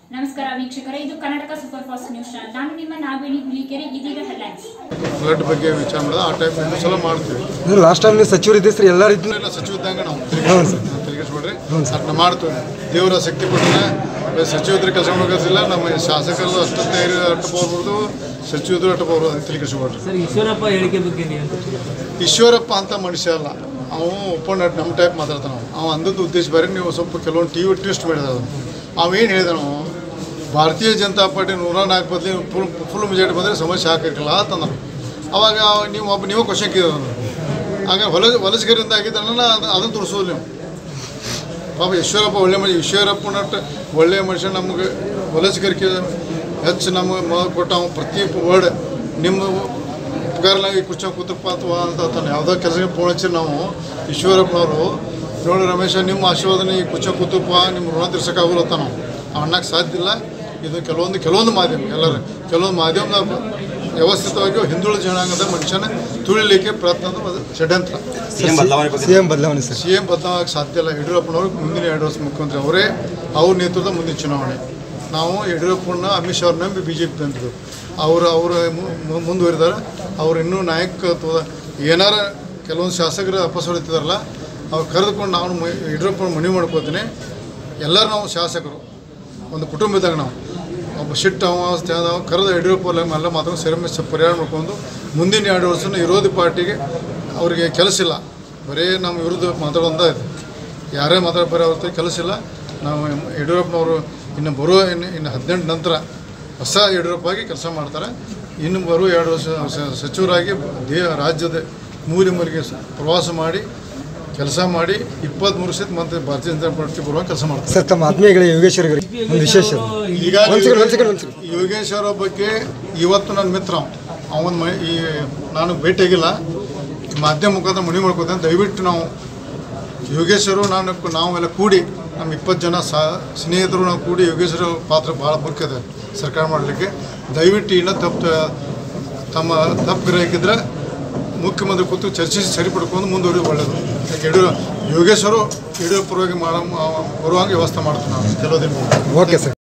ನಮಸ್ಕಾರ ವೀಕ್ಷಕರೇ ಇದು Karnataka super fast news channel ನಾನು ನಿಮ್ಮ ನಾಗವೇಣಿ ಹುಲಿಕೆರೆ ಇದೀಗ ಹೆಡ್ಲೈನ್ಸ್ ಬ್ಲಡ್ ಬಗ್ಗೆ ವಿಚಾರ ಮಾಡಿದ್ರೆ ಆ ಟೈಪ್ ಒಂದು ಸಲ ಮಾಡ್ತೀವಿ ಇದು ಲಾಸ್ಟ್ ಟೈಮ್ ನೀವು ಸಚಿವರು ಇದ್ದೆ ಸರ್ ಎಲ್ಲ ರೀತಿ ಇಲ್ಲ ಸಚಿವ ಇದ್ದಂಗೆ ನಾವು ಹ್ಞೂ ಸರ್. ತಿರುಗಿಸ್ಬಿಡ್ರಿ ಅದನ್ನ ಮಾಡ್ತೀವಿ ದೇವರ ಶಕ್ತಿ ಕೊಟ್ಟನ ಸಚಿವದ್ರ ಕೆಲಸ ಮಾಡೋಕ್ಕಿಲ್ಲ ನಮ್ಮ ಶಾಸಕರು ಅಷ್ಟು ಧೈರ್ಯ ಅಟ್ಟು ಬರ್ಬೋದು ಸಚಿವರು ಅಟ್ಟು ಬರ್ಬೋದು ಅಂತ ತಿರುಗಿಸ್ಬಿಡ್ರಿ ಸರ್ ಈಶ್ವರಪ್ಪ ಹೇಳಿಕೆ ಬಗ್ಗೆ ನೀವು ಈಶ್ವರಪ್ಪ ಅಂತ ಮನುಷ್ಯ ಅಲ್ಲ ಅವು ಒಪ್ಪಂಡ ನಮ್ಮ ಟೈಪ್ ಮಾತಾಡ್ತಾನೆ ನಾವು ಅವ ಅಂದದ್ದು ಉದ್ದೇಶ ಬೇರೆ ನೀವು ಸ್ವಲ್ಪ ಕೆಲವೊಂದು ಟಿ ವಿ ಟ್ವಿಸ್ಟ್ ಮಾಡಿದ ಅವೇನು ಹೇಳಿದ ನಾವು ಭಾರತೀಯ ಜನತಾ ಪಾರ್ಟಿ ನೂರ ನಾಲ್ಕು ಬದಲಿ ಫುಲ್ ಫುಲ್ ಮೆಜಾರಿಟಿ ಬಂದರೆ ಸಮಸ್ಯೆ ಹಾಕಿರಲಿಲ್ಲ ಅಂತಂದ್ರು ಅವಾಗ ನೀವು ಒಬ್ಬ ನೀವು ಕ್ವಶನ್ ಕೇಳಿದ್ರು ಆಗ ಹೊಲ ವಲಸಿಗರಿಂದ ಆಗಿದ್ದನ್ನ ಅದನ್ನು ತೋರಿಸೋದು ನೀವು ಪಾಪ ಈಶ್ವರಪ್ಪ ಒಳ್ಳೆ ಮನುಷ್ಯ ಈಶ್ವರಪ್ಪನಟ್ಟು ಒಳ್ಳೆಯ ಮನುಷ್ಯ ನಮಗೆ ವಲಸಿಗರಿಗೆ ಹೆಚ್ಚು ನಮಗೆ ಮ ಕೊಟ್ಟ ಅವ ಪ್ರತಿ ವರ್ಡ್ ನಿಮ್ಮ ಉಪಕಾರನಾಗಿ ಕುರ್ಚಿ ಕೂತಪ್ಪ ಅಥವಾ ಅಂತ ತಾನು ಯಾವುದೋ ಕೆಲಸಕ್ಕೆ ಫೋನ್ ಹಚ್ಚಿ ನಾವು ಈಶ್ವರಪ್ಪನವರು ನೋಡಿ ರಮೇಶ ನಿಮ್ಮ ಆಶೀರ್ವಾದನೆ ಈ ಕುರ್ಚಿ ಕೂತಪ್ಪ ನಿಮ್ಮ ಋಣ ತೀರ್ಸೋಕ್ಕಾಗಲ್ಲ ನಾವು ಅನ್ನಕ್ಕೆ ಸಾಧ್ಯ ಇಲ್ಲ ಇದು ಕೆಲವೊಂದು ಕೆಲವೊಂದು ಮಾಧ್ಯಮ ಎಲ್ಲರೂ ಕೆಲವೊಂದು ಮಾಧ್ಯಮದ ವ್ಯವಸ್ಥಿತವಾಗಿ ಹಿಂದುಳಿದ ಜನಾಂಗದ ಮನುಷ್ಯನ ತುಳಿಲಿಕ್ಕೆ ಪ್ರಯತ್ನ ಅದು ಷಡ್ಯಂತ್ರ ಸಿ ಎಂ ಬದಲಾವಣೆ ಸರ್ ಸಿ ಎಂ ಬದಲಾಗಕ್ಕೆ ಸಾಧ್ಯ ಇಲ್ಲ ಯಡಿಯೂರಪ್ಪನವರು ಮುಂದಿನ ಎರಡು ವರ್ಷ ಮುಖ್ಯಮಂತ್ರಿ ಅವರೇ ಅವ್ರ ನೇತೃತ್ವದ ಮುಂದಿನ ಚುನಾವಣೆ ನಾವು ಯಡಿಯೂರಪ್ಪನ ಅಮಿತ್ ಶಾ ಅವ್ರ ನಂಬಿ ಬಿ ಜೆ ಪಿ ತಂದಿದ್ದು ಅವರು ಅವರು ಮು- ಮುಂದುವರಿದಾರೆ ಅವ್ರು ಇನ್ನೂ ನಾಯಕತ್ವದ ಏನಾರ ಕೆಲವೊಂದು ಶಾಸಕರು ಅಪಸ್ ಹೊಡಿತಿದಾರಲ್ಲ ಅವ್ರು ಕರೆದುಕೊಂಡು ನಾವು ಮ- ಯಡಿಯೂರಪ್ಪನ ಮನವಿ ಮಾಡ್ಕೋತೀನಿ ಎಲ್ಲರೂ ನಾವು ಶಾಸಕರು ಒಂದು ಕುಟುಂಬದಾಗ ನಾವು ಒಬ್ಬ ಶಿಟ್ ಅವ ತ್ಯಾದ ಅವ ಕರೆದ ಯಡಿಯೂರಪ್ಪ ಎಲ್ಲ ಎಲ್ಲ ಮಾತ್ರ ಸೇರಿ ಪರಿಹಾರ ಮಾಡ್ಕೊಂಡು ಮುಂದಿನ ಎರಡು ವರ್ಷ ವಿರೋಧಿ ಪಾರ್ಟಿಗೆ ಅವರಿಗೆ ಕೆಲಸ ಇಲ್ಲ ಬರೀ ನಮ್ಮ ವಿರುದ್ಧ ಮಾತಾಡೋದ ಇದೆ ಯಾರೇ ಮಾತಾಡೋ ಬರೀ ಅವ್ರ ಕೆಲಸ ಇಲ್ಲ ನಾವು ಯಡಿಯೂರಪ್ಪನವರು ಇನ್ನು ಬರುವ ಇನ್ನು ಇನ್ನು ಹದಿನೆಂಟು ನಂತರ ಹೊಸ ಯಡಿಯೂರಪ್ಪ ಆಗಿ ಕೆಲಸ ಮಾಡ್ತಾರೆ ಇನ್ನು ಬರುವ ಎರಡು ವರ್ಷ ಸ- ಸಚಿವರಾಗಿ ದೇ ರಾಜ್ಯದ ಮೂಲೆ ಮೂಲೆಗೆ ಸ- ಪ್ರವಾಸ ಮಾಡಿ ಕೆಲಸ ಮಾಡಿ ಇಪ್ಪತ್ತ್ಮೂರು ಸತಿ ಮತ್ತೆ ಭಾರತೀಯ ಜನತಾ ಪಾರ್ಟಿ ಬರುವಾಗ ಕೆಲಸ ಮಾಡ್ತಾರೆ ಸರ್ ತಮ್ಮ ಆತ್ಮೀಯಗಳೇ ಯೋಗೇಶ್ವರ ಒಂದು ವಿಶೇಷ ಈಗ ಒಂದು ಸೆಕೆಂಡ್ ಒಂದು ಸೆಕೆಂಡ್ ಒಂದು ಸೆಕೆಂಡ್ ಯೋಗೇಶ್ ಅವರ ಬಗ್ಗೆ ಇವತ್ತು ನನ್ನ ಮಿತ್ರ ಅವನ ಮ ಈ ನಾನು ಭೇಟಿಯಾಗಿಲ್ಲ ಈ ಮಾಧ್ಯಮ ಮುಖಾಂತರ ಮನವಿ ಮಾಡ್ಕೋತೇನೆ ದಯವಿಟ್ಟು ನಾವು ಯೋಗೇಶ್ವರು ನಾನು ನಾವೆಲ್ಲ ಕೂಡಿ ನಮ್ಮ ಇಪ್ಪತ್ತು ಜನ ಸಹ ಸ್ನೇಹಿತರು ನಾವು ಕೂಡಿ ಯೋಗೇಶ್ವರ ಪಾತ್ರ ಭಾಳ ಮುಖ್ಯ ಇದೆ ಸರ್ಕಾರ ಮಾಡಲಿಕ್ಕೆ ದಯವಿಟ್ಟು ಇನ್ನೂ ತಪ್ಪು ತಮ್ಮ ತಪ್ಪು ಗ್ರಹಿಕಿದ್ರೆ ಮುಖ್ಯಮಂತ್ರಿ ಕೂತು ಚರ್ಚಿಸಿ ಸರಿಪಡ್ಕೊಂಡು ಮುಂದುವರಿ ಒಳ್ಳೆಯದು ಯಾಕೆ ಯಡಿಯೂರ ಯೋಗೇಶ್ವರು ಯಡಿಯೂರಪ್ಪರವಾಗಿ ಮಾಡೋ ಬರುವಂಗೆ ವ್ಯವಸ್ಥೆ ಮಾಡ್ತೀವಿ ನಾವು ಕೆಲವು ದಿನ ಓಕೆ ಸರ್